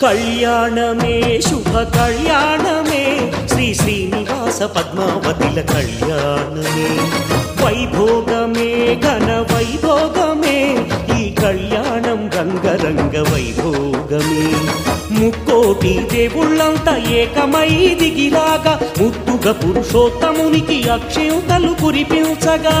కళ్యాణమే శుభ కళ్యాణమే శ్రీ శ్రీనివాస పద్మావతిల కళ్యాణమే వైభోగమే ఘన వైభోగమే ఈ కళ్యాణం రంగరంగ వైభోగమే ముక్కోటి దేవుళ్ళంతా ఏకమై దిగిరాగా ముద్దుగా పురుషోత్తమునికి అక్షింతలు కురిపించగా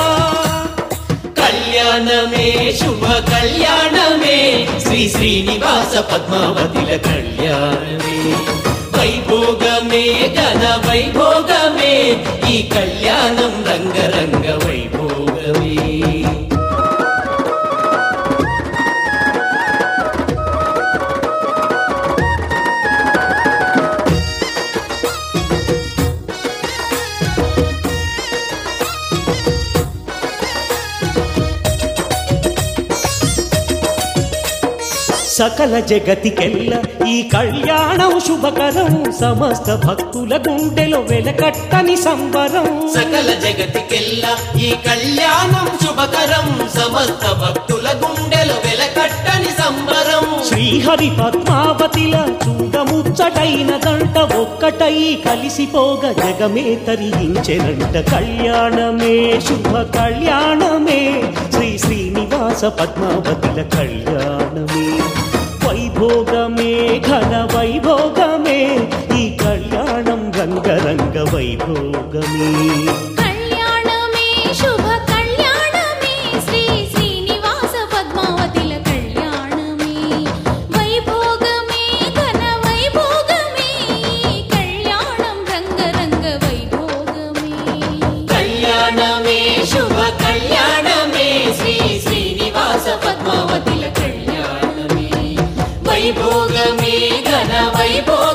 కళ్యాణమే శుభ కళ్యాణమే శ్రీ శ్రీనివాస పద్మావతిల కళ్యాణమే వైభోగమే ఘన వైభోగమే ఈ కళ్యాణం రంగరంగ వైభోగమే సకల జగతికెల్ల ఈ కళ్యాణం శుభకరం సమస్త భక్తుల గుండెలో వెలకట్టని సంబరం సకల జగతికెల్లా ఈ కళ్యాణం శుభకరం సమస్త భక్తుల గుండెలు వెలకట్టని సంబరం శ్రీహరి పద్మావతిల చూడముచ్చటైనదంట ఒక్కటై కలిసిపోగా జగమే తరించెనంట కళ్యాణమే శుభ కళ్యాణమే శ్రీ శ్రీనివాస పద్మావతిల కళ్యాణమే వైభోగమే ఘన వైభోగమే ఈ కళ్యాణం రంగరంగ వైభోగమే కళ్యాణమే శుభ కళ్యాణమే శ్రీ శ్రీనివాస పద్మావతిల కళ్యాణమే వైభోగమే ఘన వైభోగమే కళ్యాణం రంగరంగ వైభోగమే కళ్యాణమే శుభ కళ్యాణమే శ్రీ శ్రీనివాస పద్మావతిల కళ్యాణమే వైభోగమే ఘన వైభోగమే